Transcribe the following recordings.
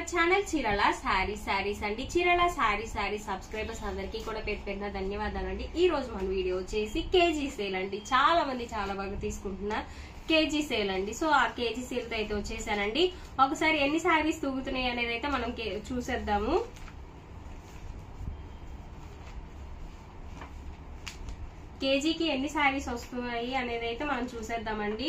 our channel చీరల శారీ శారీస్ అండి చీరల శారీ శారీ సబ్స్క్రైబర్స్ అందరికీ కూడా పేరు పేరున ధన్యవాదాలు అండి ఈ రోజు మన వీడియో వచ్చేసి కేజీ సేల్ అండి చాలా మంది చాలా బాగా తీసుకుంటున్నారు కేజీ సేల్ అండి సో ఆ కేజీ సేల్ తో అయితే వచ్చేసానండి ఒకసారి ఎన్ని శారీస్ తూగుతున్నాయి అనేది అయితే మనం కే- చూసేద్దాము కేజీకి ఎన్ని శారీస్ వస్తున్నాయి అనేది అయితే మనం చూసేద్దామండి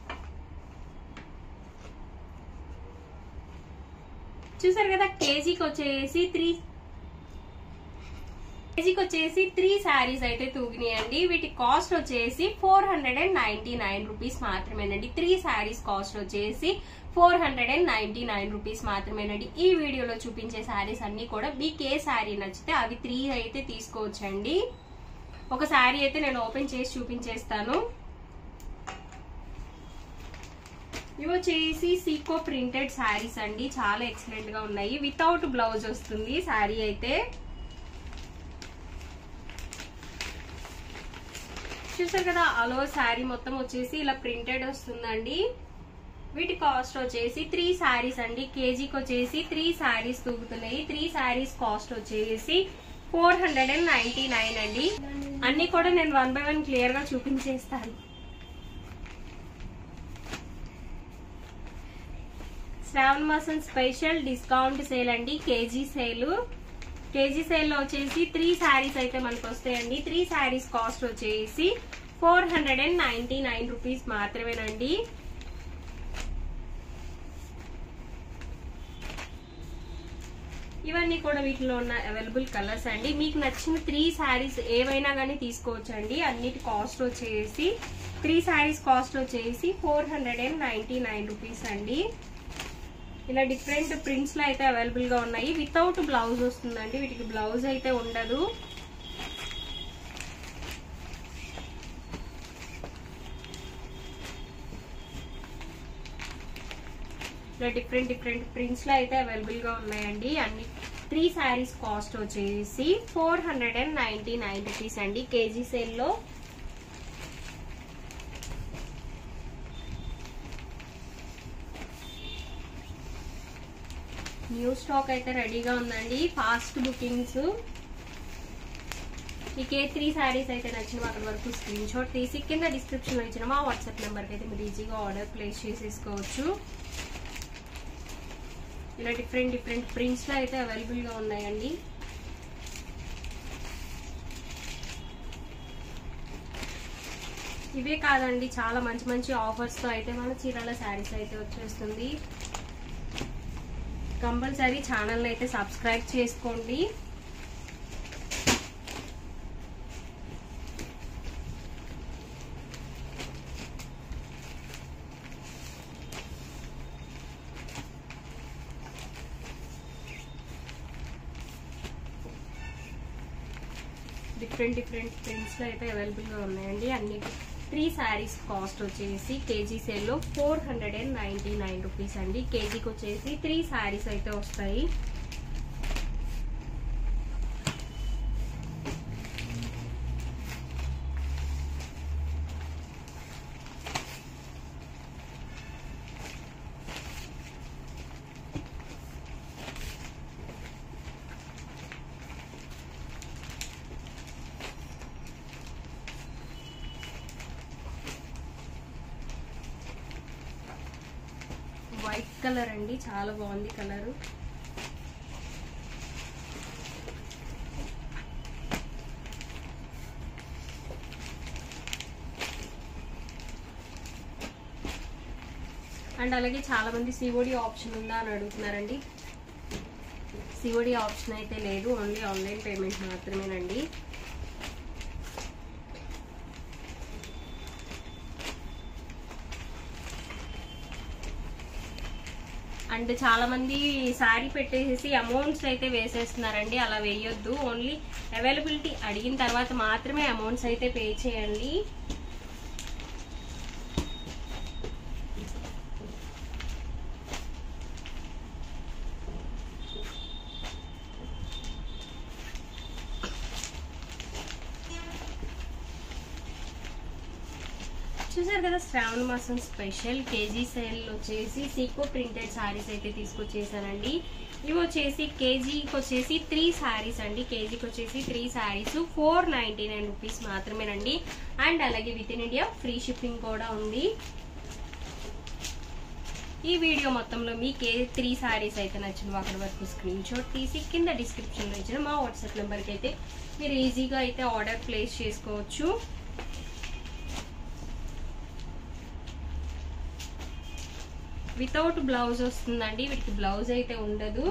చూసారు కదా కేజీకి వచ్చేసి త్రీ కేజీకి వచ్చేసి త్రీ శారీస్ అయితే తూగినాయండి వీటి కాస్ట్ వచ్చేసి four hundred and ninety nine rupees మాత్రమేనండి త్రీ శారీస్ కాస్ట్ వచ్చేసి four hundred and ninety nine rupees మాత్రమేనండి ఈ వీడియోలో చూపించే శారీస్ అన్ని కూడా మీకు ఏ శారీ నచ్చితే అవి త్రీ అయితే తీసుకోవచ్చండి ఒక శారీ అయితే నేను ఓపెన్ చేసి చూపించేస్తాను ఇవి వచ్చేసి సీకో ప్రింటెడ్ శారీస్ అండి చాలా ఎక్సలెంట్ గా ఉన్నాయి వితౌట్ బ్లౌజ్ వస్తుంది శారీ అయితే చూసారు కదా అలో శారీ మొత్తం వచ్చేసి ఇలా ప్రింటెడ్ వస్తుందండి వీటి కాస్ట్ వచ్చేసి త్రీ శారీస్ అండి కేజీకి వచ్చేసి త్రీ శారీస్ తూగుతున్నాయి త్రీ శారీస్ కాస్ట్ వచ్చేసి four hundred and ninety nine అండి అన్ని కూడా నేను వన్ బై వన్ క్లియర్ గా చూపించేస్తాను శ్రావణ మాసం స్పెషల్ డిస్కౌంట్ సేల్ అండి కేజీ సేల్ కేజీ సేల్ లో వచ్చేసి త్రీ శారీస్ అయితే మనకు వస్తాయండి త్రీ శారీస్ కాస్ట్ వచ్చేసి four hundred and ninety nine rupees మాత్రమేనండి ఇవన్నీ కూడా వీటిలో ఉన్న అవైలబుల్ కలర్స్ అండి మీకు నచ్చిన త్రీ శారీస్ ఏవైనా కానీ తీసుకోవచ్చండి అన్నిటి కాస్ట్ వచ్చేసి త్రీ శారీస్ కాస్ట్ వచ్చేసి four hundred and ninety nine rupees అండి ఇలా డిఫరెంట్ ప్రింట్స్ లో అయితే అవైలబుల్ గా ఉన్నాయి వితౌట్ బ్లౌజ్ వస్తుందండి వీటికి బ్లౌజ్ అయితే ఉండదు ఇలా డిఫరెంట్ డిఫరెంట్ ప్రింట్స్ లో అయితే అవైలబుల్ గా ఉన్నాయండి అన్ని త్రీ శారీస్ కాస్ట్ వచ్చేసి four hundred and ninety nine rupees అండి కేజీ సేల్ లో న్యూ స్టాక్ అయితే రెడీగా ఉందండి ఫాస్ట్ బుకింగ్స్ మీకు ఏ త్రీ శారీస్ అయితే నచ్చినవి అక్కడ వరకు స్క్రీన్ షాట్ తీసి కింద డిస్క్రిప్షన్ లో ఇచ్చిన మా వాట్సాప్ నెంబర్కి అయితే మీరు ఈజీగా ఆర్డర్ ప్లేస్ చేసేసుకోవచ్చు ఇలా డిఫరెంట్ డిఫరెంట్ ప్రింట్స్ లో అయితే అవైలబుల్ గా ఉన్నాయండి ఇవే కాదండి చాలా మంచి మంచి ఆఫర్స్ తో అయితే మన చీరాల శారీస్ అయితే వచ్చేస్తుంది కంపల్సరీ ఛానల్ అయితే సబ్స్క్రైబ్ చేసుకోండి డిఫరెంట్ డిఫరెంట్ ప్రింట్స్ లో అయితే అవైలబుల్ గా ఉన్నాయండి అన్ని త్రీ శారీస్ కాస్ట్ వచ్చేసి కేజీ సేల్ లో four hundred and ninety nine rupees అండి కేజీకి వచ్చేసి త్రీ శారీస్ అయితే వస్తాయి వైట్ కలర్ అండి చాలా బాగుంది కలర్ అండ్ అలాగే చాలా మంది సిఓడి ఆప్షన్ ఉందా అని అడుగుతున్నారండి సిఓడి ఆప్షన్ అయితే లేదు ఓన్లీ ఆన్లైన్ పేమెంట్ మాత్రమేనండి అండ్ చాలా మంది శారీ పెట్టేసి అమౌంట్స్ అయితే వేసేస్తున్నారండి అలా వేయొద్దు ఓన్లీ అవైలబిలిటీ అడిగిన తర్వాత మాత్రమే అమౌంట్స్ అయితే పే చేయండి చూసారు కదా శ్రావణ మాసం స్పెషల్ కేజీ సేల్ వచ్చేసి సీకో ప్రింటెడ్ శారీస్ అయితే తీసుకొచ్చేసానండి ఇవి వచ్చేసి కేజీకి వచ్చేసి త్రీ శారీస్ అండి కేజీకి వచ్చేసి three saris four ninety nine rupees మాత్రమేనండి అండ్ అలాగే within India free shipping కూడా ఉంది ఈ వీడియో మొత్తంలో మీకు ఏ త్రీ శారీస్ అయితే నచ్చినో అక్కడ వరకు స్క్రీన్ షాట్ తీసి కింద డిస్క్రిప్షన్లో ఇచ్చిన మా వాట్సాప్ నెంబర్కి అయితే మీరు ఈజీగా అయితే ఆర్డర్ ప్లేస్ చేసుకోవచ్చు వితౌట్ బ్లౌజ్ వస్తుందండి వీటికి బ్లౌజ్ అయితే ఉండదు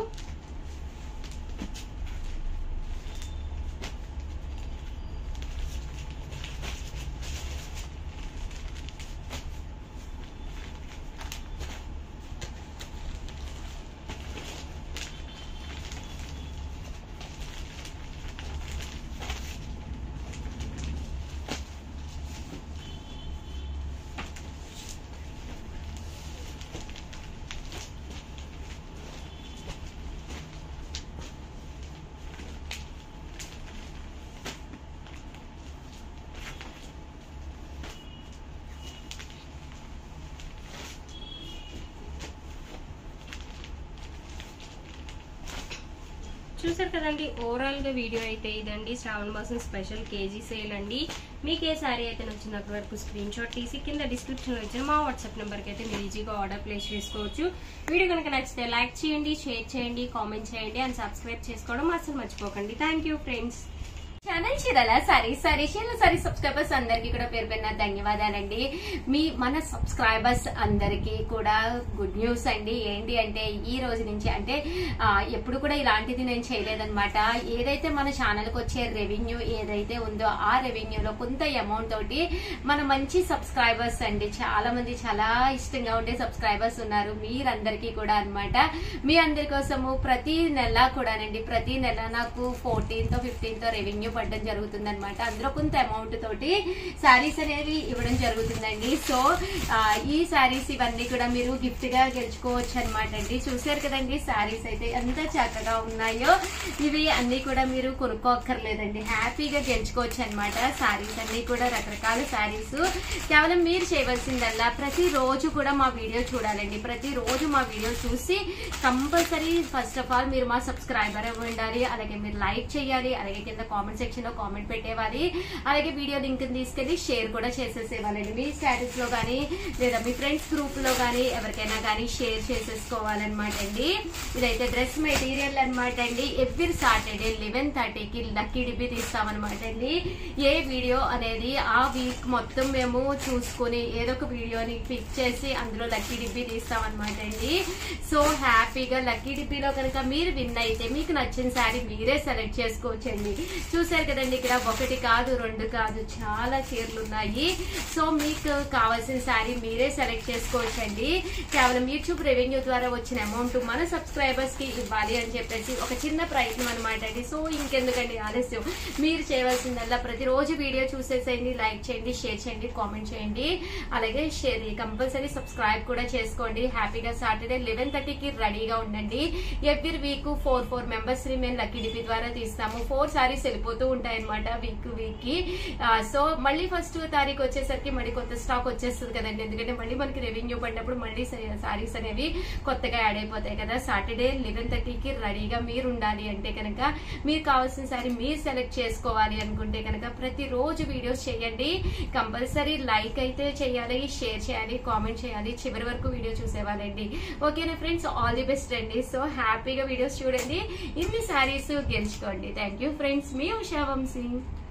చూసారు కదండి ఓవరాల్ గా వీడియో అయితే ఇదండి శ్రావణ మాసం స్పెషల్ కేజీ సేల్ అండి మీకు ఏ సారీ అయితే నచ్చినంత వరకు స్క్రీన్ షాట్ తీసి కింద డిస్క్రిప్షన్ లో ఇచ్చిన మా వాట్సాప్ నెంబర్కి అయితే మీరు ఈజీగా ఆర్డర్ ప్లేస్ చేసుకోవచ్చు వీడియో కనుక నచ్చితే లైక్ చేయండి షేర్ చేయండి కామెంట్ చేయండి అండ్ సబ్స్క్రైబ్ చేసుకోవడం అసలు మర్చిపోకండి thank you friends channel Chirala sorry sorry Chirala sari subscribers అందరికీ కూడా పేరు పేరున ధన్యవాదాలండి మీ మన సబ్స్క్రైబర్స్ అందరికీ కూడా గుడ్ న్యూస్ అండి ఏంటి అంటే ఈ రోజు నుంచి అంటే ఆ, ఎప్పుడు కూడా ఇలాంటిది నేను చేయలేదన్నమాట ఏదైతే మన ఛానల్కి వచ్చే రెవెన్యూ ఏదైతే ఉందో ఆ రెవెన్యూలో కొంత అమౌంట్ తోటి మన మంచి సబ్స్క్రైబర్స్ అండి చాలా మంది చాలా ఇష్టంగా ఉండే సబ్స్క్రైబర్స్ ఉన్నారు మీరందరికీ కూడా అన్నమాట మీ అందరి కోసము ప్రతి నెల కూడానండి ప్రతి నెల నాకు ఫోర్టీన్త్ ఫిఫ్టీన్త్ రెవెన్యూ పడడం జరుగుతుంది అనమాట అందులో కొంత అమౌంట్ తోటి శారీస్ అనేవి ఇవ్వడం జరుగుతుందండి సో ఆ, ఈ శారీస్ ఇవన్నీ కూడా మీరు గిఫ్ట్ గా గెలుచుకోవచ్చు అనమాట అండి చూసారు కదండి శారీస్ అయితే ఎంత చక్కగా ఉన్నాయో ఇవి అన్ని కూడా మీరు కొనుక్కోక్కర్లేదండి హ్యాపీగా గెలుచుకోవచ్చు అనమాట శారీస్ అన్ని కూడా రకరకాల శారీస్ కేవలం మీరు చేయవలసిందల్లా ప్రతి రోజు కూడా మా వీడియో చూడాలండి ప్రతి రోజు మా వీడియో చూసి కంపల్సరీ ఫస్ట్ ఆఫ్ ఆల్ మీరు మా సబ్స్క్రైబర్ అయి ఉండాలి అలాగే మీరు లైక్ చేయాలి అలాగే కింద కామెంట్ సెక్షన్ లో కామెంట్ పెట్టేవాలి అలాగే వీడియో లింక్ తీసుకెళ్లి షేర్ కూడా చేసేసేవాళ్ళండి మీ స్టాటస్ లో కానీ లేదా మీ ఫ్రెండ్స్ గ్రూప్ లో కానీ ఎవరికైనా కానీ షేర్ చేసేసుకోవాలన్నమాట అండి ఇదైతే డ్రెస్ మెటీరియల్ అన్నమాట అండి ఎవ్రీ సాటర్డే లెవెన్ థర్టీకి లక్కీ డిబ్బి తీస్తామన్నమాట అండి ఏ వీడియో అనేది ఆ వీక్ మొత్తం మేము చూసుకొని ఏదో ఒక వీడియోని పిక్ చేసి అందులో లక్కీ డిబ్బి తీస్తామన్నమాట అండి సో హ్యాపీగా లక్కీ డిబ్బీలో కనుక మీరు విన్ అయితే మీకు నచ్చిన శారీ మీరే సెలెక్ట్ చేసుకోవచ్చండి చూసారు కదండి ఇక్కడ ఒకటి కాదు రెండు కాదు చాలా చీరలు ఉన్నాయి సో మీకు కావాల్సిన శారీ మీరే సెలెక్ట్ చేసుకోవచ్చండి కేవలం యూట్యూబ్ రెవెన్యూ ద్వారా వచ్చిన అమౌంట్ మన సబ్స్క్రైబర్స్ కి ఇవ్వాలి అని చెప్పేసి ఒక చిన్న ప్రయత్నం అనమాట అండి సో ఇంకెందుకండి ఆలస్యం మీరు చేయవలసిందల్లా ప్రతిరోజు వీడియో చూసేసేయండి లైక్ చేయండి షేర్ చేయండి కామెంట్ చేయండి అలాగే షేర్ కంపల్సరీ సబ్స్క్రైబ్ కూడా చేసుకోండి హ్యాపీగా సాటర్డే లెవెన్ థర్టీకి రెడీగా ఉండండి every week four four members ని మేము లక్కీ డిపి ద్వారా తీస్తాము ఫోర్ సారీస్ వెళ్ళిపోతూ ఉంటాయి అనమాట వీక్ వీక్ కి సో మళ్ళీ ఫస్ట్ తారీఖు వచ్చేసరికి మళ్ళీ కొత్త స్టాక్ వచ్చేస్తుంది కదండి ఎందుకంటే మళ్ళీ మనకి రెవెన్యూ పడినప్పుడు మళ్ళీ సారీస్ అనేవి కొత్తగా యాడ్ అయిపోతాయి కదా సాటర్డే లెవెన్ థర్టీకి రెడీగా మీరు ఉండాలి అంటే కనుక మీరు కావాల్సిన సారీ మీరు సెలెక్ట్ చేసుకోవాలి అనుకుంటే కనుక ప్రతిరోజు వీడియోస్ చేయండి కంపల్సరీ లైక్ అయితే చేయాలి షేర్ చేయాలి కామెంట్ చేయాలి చివరి వరకు వీడియో చూసేవాళ్ళండి ఓకేనా ఫ్రెండ్స్ ఆల్ ది బెస్ట్ అండి సో హ్యాపీగా వీడియోస్ చూడండి ఇన్ని శారీస్ గెలుచుకోండి థ్యాంక్ యూ ఫ్రెండ్స్ మీ ఉషా వంశీ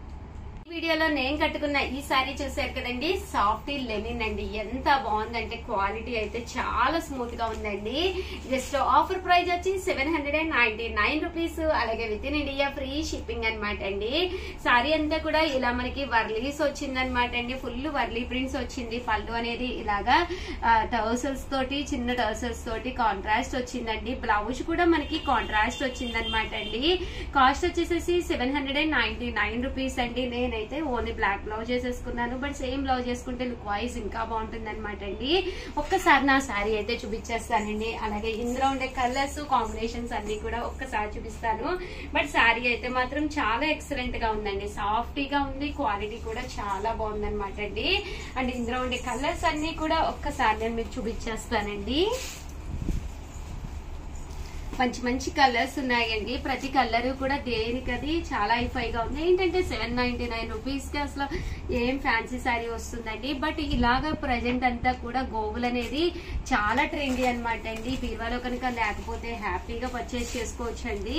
ఈ వీడియోలో నేను కట్టుకున్న ఈ సారీ చూసారు కదండి సాఫ్ట్ లెనిన్ అండి ఎంత బాగుందంటే క్వాలిటీ అయితే చాలా స్మూత్ గా ఉందండి జస్ట్ ఆఫర్ ప్రైస్ వచ్చి seven hundred and ninety nine rupees అలాగే within India free shipping అనమాట అండి సారీ అంతా కూడా ఇలా మనకి వర్లీస్ వచ్చిందనమాట అండి ఫుల్ వర్లీ ప్రింట్స్ వచ్చింది పళ్ళు అనేది ఇలాగా టర్సల్స్ తోటి చిన్న టర్సల్స్ తోటి కాంట్రాస్ట్ వచ్చిందండి బ్లౌజ్ కూడా మనకి కాంట్రాస్ట్ వచ్చిందనమాట అండి కాస్ట్ వచ్చేసేసి seven hundred and ninety nine rupees అండి నేనైతే అయితే ఓన్లీ బ్లాక్ బ్లౌజ్ వేసేసుకున్నాను బట్ సేమ్ బ్లౌజ్ వేసుకుంటే లుక్ వైజ్ ఇంకా బాగుంటుంది అనమాట అండి ఒక్కసారి నా శారీ అయితే చూపించేస్తానండి అలాగే ఇందులో ఉండే కలర్స్ కాంబినేషన్స్ అన్ని కూడా ఒక్కసారి చూపిస్తాను బట్ శారీ అయితే మాత్రం చాలా ఎక్సలెంట్ గా ఉందండి సాఫ్టీగా ఉంది క్వాలిటీ కూడా చాలా బాగుంది అనమాట అండి అండ్ ఇందులో ఉండే కలర్స్ అన్ని కూడా ఒక్కసారి నేను మీకు చూపించేస్తానండి మంచి మంచి కలర్స్ ఉన్నాయండి ప్రతి కలర్ కూడా దేనికది చాలా హైఫైగా ఉంది ఏంటంటే సెవెన్ నైన్టీ నైన్ రూపీస్ కి అసలు ఏం ఫ్యాన్సీ శారీ వస్తుందండి బట్ ఇలాగ ప్రజెంట్ అంతా కూడా గోగుల్ అనేది చాలా ట్రెండీ అనమాట అండి బీరువాలో కనుక లేకపోతే హ్యాపీగా పర్చేస్ చేసుకోవచ్చు అండి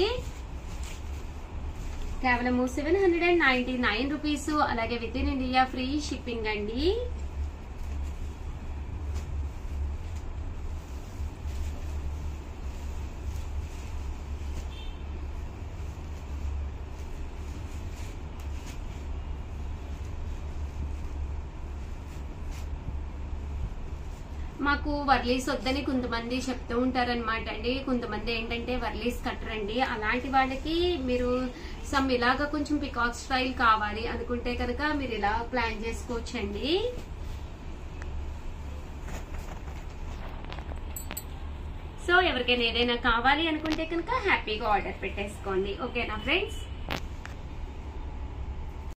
కేవలం seven hundred and ninety nine rupees అలాగే within India free shipping అండి మాకు వర్లీస్ వద్దని కొంతమంది చెప్తూ ఉంటారనమాట అండి కొంతమంది ఏంటంటే వర్లీస్ కట్టరండి అలాంటి వాళ్ళకి మీరు సమ్ ఇలాగా కొంచెం పికాక్ స్టైల్ కావాలి అనుకుంటే కనుక మీరు ఇలా ప్లాన్ చేసుకోవచ్చండి సో ఎవరికైనా ఏదైనా కావాలి అనుకుంటే కనుక హ్యాపీగా ఆర్డర్ పెట్టేసుకోండి ఓకేనా ఫ్రెండ్స్